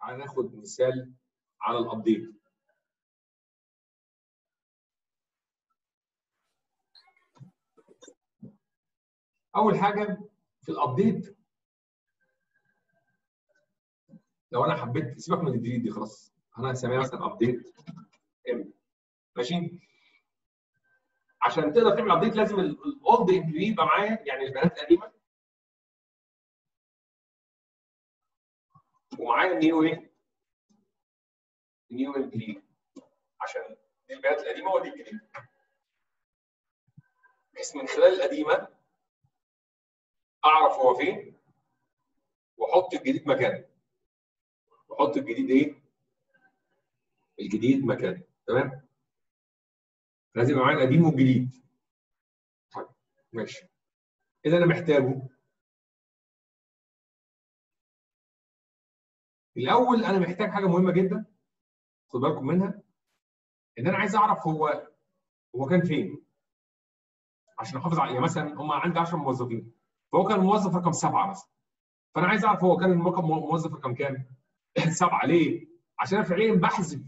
تعالى ناخد مثال على الابديت اول حاجه في الابديت لو انا حبيت سيبك من الديليت دي خلاص انا هسميها مثلا ابديت ام ماشي عشان تقدر تعمل ابديت لازم الاولد امبلوي يبقى معايا يعني البيانات القديمه ومعايا النيو ايه؟ النيو امبلوي عشان دي البيانات القديمه ودي الجديده بحيث من خلال القديمه اعرف هو فين واحط الجديد مكانه واحط الجديد ايه؟ الجديد مكانه تمام؟ لازم يبقى معايا القديم والجديد طيب ماشي ايه اللي انا محتاجه؟ الاول انا محتاج حاجه مهمه جدا خد بالكم منها ان انا عايز اعرف هو هو كان فين عشان احافظ على يعني مثلا هم عندي 10 موظفين فهو كان موظف رقم سبعه مثلا فانا عايز اعرف هو كان موظف رقم كام؟ سبعه ليه؟ عشان انا فعليا بحذف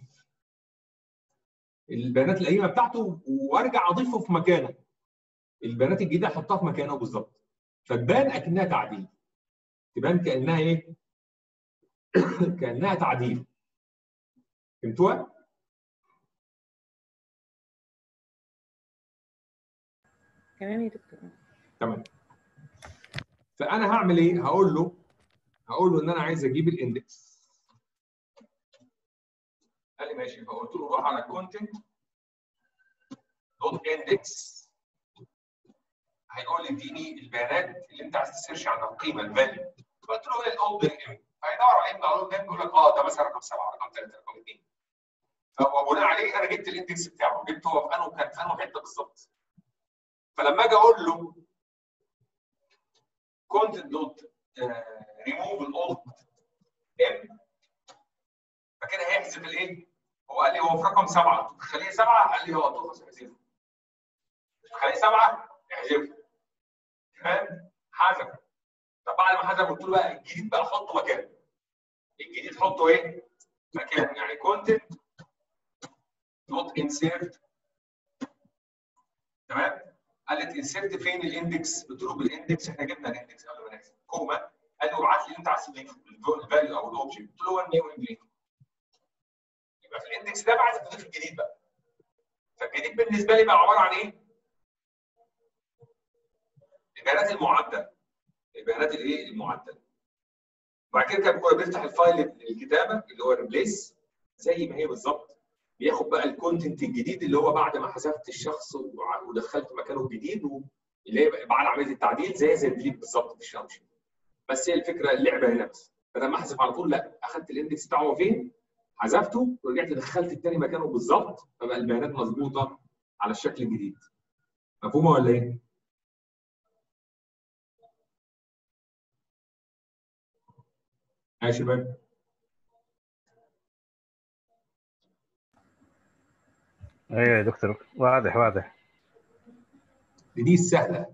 البيانات القديمه بتاعته وارجع اضيفه في مكانه البيانات الجديده احطها في مكانه بالظبط فتبان اكنها تعديل تبان كانها ايه؟ كانها تعديل فهمتوها؟ تمام يا دكتور تمام فانا هعمل ايه؟ هقول له هقول له ان انا عايز اجيب الاندكس قال لي ماشي فقلت له روح على كونتنت دوت اندكس هيقول لي اديني البيانات اللي انت عايز تسيرش عنها القيمه الفاليو قلت له ايه الاولد ام فيدور على ام على ام يقول لك اه ده مثلا رقم سبعه رقم ثلاثه رقم اثنين فبناء عليه انا جبت الاندكس بتاعه جبته هو في انه كان في انه حته بالظبط فلما اجي اقول له كونتنت دوت ريموف الاولد ام فكده هيحذف الايه؟ هو قال لي هو في رقم سبعه خليه سبعه قال لي هو تخلص احذفه خليه سبعه احذفه تمام؟ حذف طب بعد ما حذف قلت له بقى الجديد بقى حطه مكانه الجديد حطه ايه؟ مكانه يعني كونتنت دوت انسيرت تمام؟ قال لي انسيرت فين الاندكس؟ قلت له بالاندكس احنا جبنا الاندكس قبل ما نحسب كوما قال لي ابعت لي اللي انت عايز تضيفه الفاليو او الاوبجكت قلت له هو النيو امبلي يبقى في الاندكس ده بقى عايز تضيف الجديد بقى فالجديد بالنسبه لي بقى عباره عن ايه؟ البيانات المعدله البيانات الايه؟ المعدله وبعد كده كان بيفتح الفايل الكتابه اللي هو ريبليس زي ما هي بالظبط بياخد بقى الكونتنت الجديد اللي هو بعد ما حذفت الشخص ودخلت مكانه الجديد اللي هي بعد عمليه التعديل زي زي الديليت بالظبط في الشامشي بس هي الفكره اللعبه هنا بس بدل ما احذف على طول لا اخذت الاندكس بتاعه فين حذفته ورجعت دخلت الثاني مكانه بالظبط فبقى البيانات مظبوطه على الشكل الجديد مفهومه ولا ايه؟ يا شباب ايوه يا دكتور واضح واضح دي السهله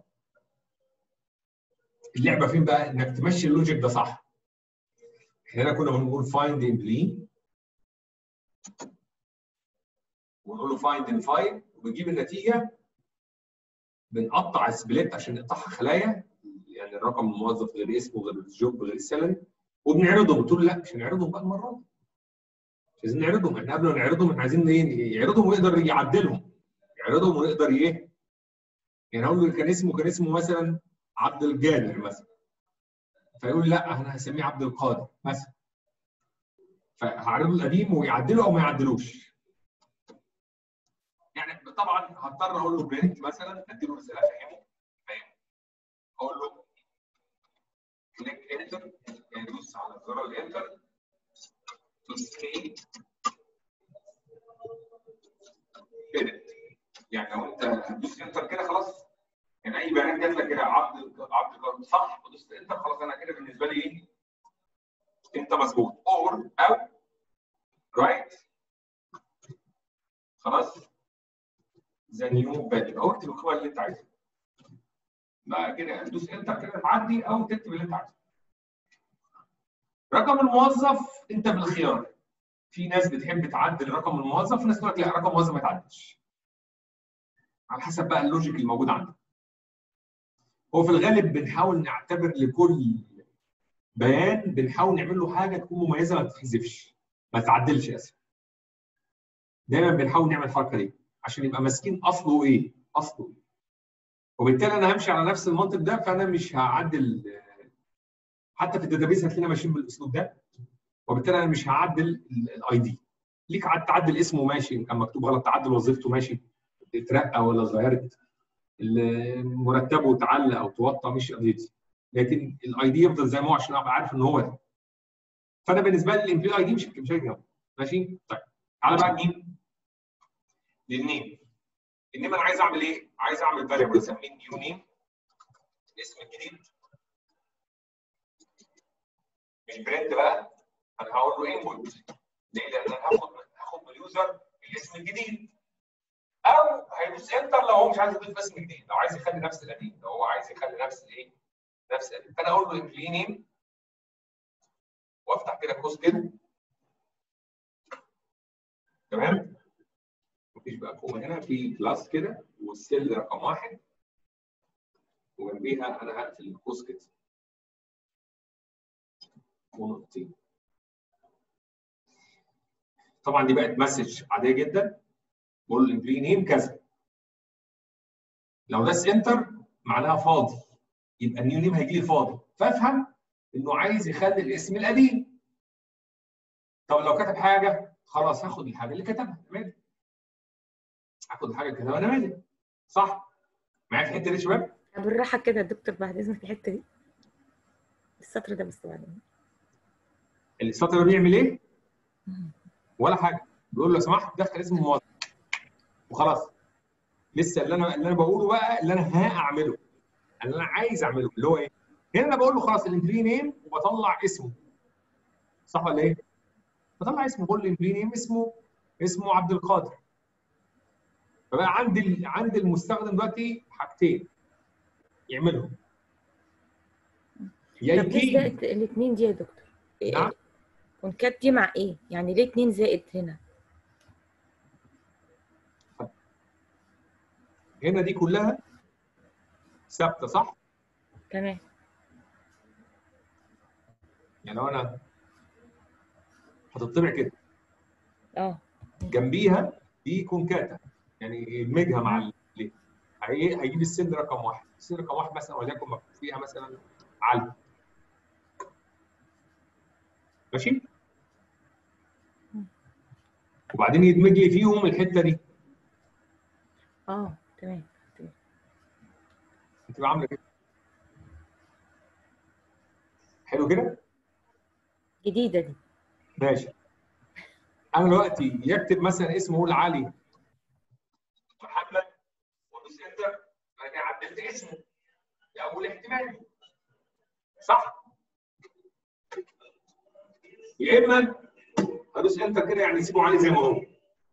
اللعبه فين بقى؟ انك تمشي اللوجيك ده صح. احنا هنا كنا بنقول فايند امبلي ونقول له فايند ان فايل وبنجيب النتيجه بنقطع سبليت عشان نقطعها خلايا يعني الرقم الموظف غير اسمه غير الجوب غير السالري وبنعرضهم قلت له لا مش هنعرضهم بقى المره دي مش عايزين نعرضهم احنا قبل ما نعرضهم احنا عايزين ايه يعرضهم ويقدر يعدلهم يعرضهم ويقدر ايه يعني اقول له كان اسمه كان اسمه مثلا عبد الجابر مثلا فيقول لا انا هسميه عبد القادر مثلا فهعرضه القديم ويعدله او ما يعدلوش يعني طبعا هضطر اقول له برنت مثلا اديله رساله افهمه فاهم اقول له كليك انتر يعني دوس على زرار الانتر تو سكيل برنت يعني لو انت هتدوس انتر كده خلاص يعني اي بيانات جات لك كده عبد عبد القادر صح ودوست انتر خلاص انا كده بالنسبه لي ايه انت مظبوط اور او رايت خلاص ذا نيو فاليو او اكتب القيمه اللي انت عايزها بقى كده تدوس انتر كده تعدي او تكتب اللي انت عايزه رقم الموظف انت بالخيار في ناس بتحب تعدل رقم الموظف وناس تقول لك لا رقم الموظف ما يتعدلش على حسب بقى اللوجيك الموجود عندك هو في الغالب بنحاول نعتبر لكل بيان بنحاول نعمل له حاجه تكون مميزه ما تتحذفش ما تعدلش اسف دايما بنحاول نعمل الحركه دي عشان يبقى ماسكين اصله ايه اصله ايه وبالتالي انا همشي على نفس المنطق ده فانا مش هعدل حتى في الداتابيس هتلاقينا ماشيين بالاسلوب ده وبالتالي انا مش هعدل الاي دي ليك عاد تعدل اسمه ماشي كان مكتوب غلط تعدل وظيفته ماشي اترقى ولا اتغيرت مرتبه تعلى او توطى مش قضيتي لكن الاي دي يفضل زي ما هو عشان ابقى عارف ان هو ده فانا بالنسبه لي الامبلوي اي دي مش مش هيجي ماشي طيب تعالى بقى مين للنيم النيم انا عايز اعمل ايه؟ عايز اعمل فاريبل اسميه نيو نيم الاسم الجديد مش برنت بقى انا هقول له انبوت ليه؟ لان انا هاخد هاخد من اليوزر الاسم الجديد او هيدوس انتر لو هو مش عايز يضيف اسم جديد لو عايز يخلي نفس القديم لو هو عايز يخلي نفس الايه؟ نفس القديم فانا اقول له امبلي نيم وافتح كده قوس كده تمام؟ مفيش بقى فوق هنا في كلاس كده والسيل رقم واحد وجنبيها انا هقفل القوس كده ونقطتين طبعا دي بقت مسج عاديه جدا بقول له الامبلوي نيم كذا لو داس انتر معناها فاضي يبقى النيو نيم هيجي لي فاضي فافهم انه عايز يخلي الاسم القديم طب لو كتب حاجه خلاص هاخد الحاجه اللي كتبها مالي هاخد الحاجه اللي كتبها انا مالي صح معايا في الحته دي يا شباب بالراحه كده يا دكتور بعد اذنك الحته دي السطر ده بس بعدين السطر ده بيعمل ايه ولا حاجه بيقول له لو سمحت دخل اسم الموظف وخلاص لسه اللي انا اللي انا بقوله بقى اللي انا هاعمله اللي انا عايز اعمله اللي هو ايه؟ هنا انا بقول له خلاص الامبلي نيم وبطلع اسمه صح ولا ايه؟ بطلع اسمه بقول الامبلي نيم اسمه اسمه عبد القادر فبقى عند ال... عند المستخدم دلوقتي حاجتين يعملهم يا طب ليه يجي زائد الاثنين دي يا دكتور؟ إيه- نعم. كونكات دي مع ايه؟ يعني ليه اتنين زائد هنا؟ هنا دي كلها ثابته صح؟ تمام يعني لو انا هتطبع كده اه جنبيها دي كونكاتا يعني يدمجها مع ال- ليه؟ هي- هيجيب السن رقم واحد، السن رقم واحد مثلا وليكن مكتوب فيها مثلا علي. ماشي؟ وبعدين يدمج لي فيهم الحته دي، اه تمام تمام هتبقى عامله كده. حلو كده؟ جديده دي ماشي. انا دلوقتي يكتب مثلا اسمه يقول علي محمد وادوس انتر انا عدلت اسمه ده اول احتمال صح؟ يا اما ادوس انتر كده يعني يسيبه علي زي ما هو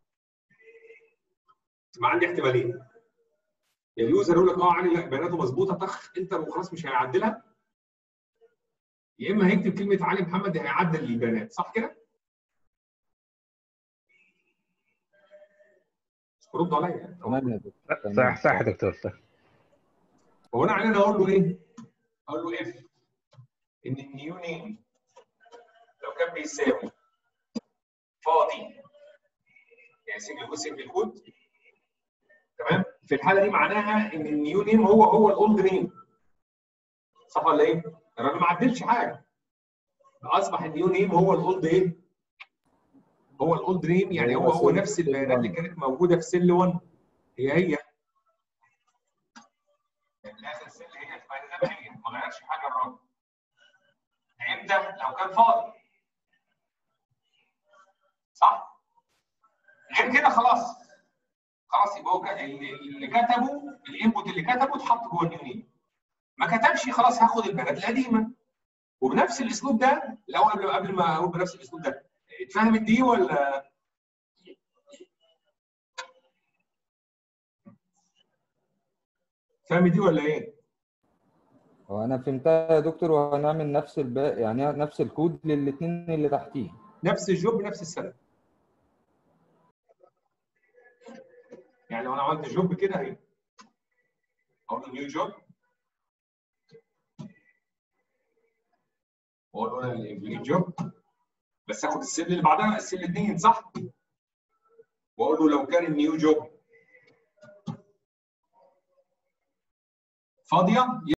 يبقى عندي احتمالين يا اليوزر يقول لك اه علي لا بياناته مظبوطه طخ انتر وخلاص مش هيعدلها يا اما هيكتب كلمه علي محمد هيعدل البيانات صح كده؟ ردوا عليا يعني. تمام يا دكتور تمام. صح صح يا دكتور صح هو انا علينا اقول له ايه؟ اقول له اف ان النيو نيم لو كان بيساوي فاضي يعني سنجل كود سنجل كود تمام؟ في الحاله دي معناها ان النيو نيم هو هو الاولد نيم صح ولا ايه؟ الراجل ما عدلش حاجه اصبح النيو نيم هو الاولد ايه؟ هو الاولد نيم يعني هو هو نفس البيانات اللي كانت موجوده في سيل 1 هي هي يعني الاخر سيل هي البيانات هي ما غيرش حاجه الراجل امتى؟ لو كان فاضي صح؟ غير كده خلاص خلاص يبقى هو ك- اللي اللي كتبه الانبوت اللي كتبه اتحط جوه النيو نيم ما كتبش خلاص هاخد البيانات القديمه وبنفس الاسلوب ده الاول قبل قبل ما اقول بنفس الاسلوب ده اتفهمت دي ولا فاهم دي ولا ايه؟ هو انا فهمتها يا دكتور وهنعمل نفس الباقي يعني نفس الكود للاثنين اللي تحتيه نفس الجوب نفس السنه يعني لو انا عملت جوب كده اهي اقول له نيو جوب واقول له الامبلوي جوب بس اخد السيل اللي بعدها السيل الاثنين صح؟ واقول له لو كان النيو جوب فاضيه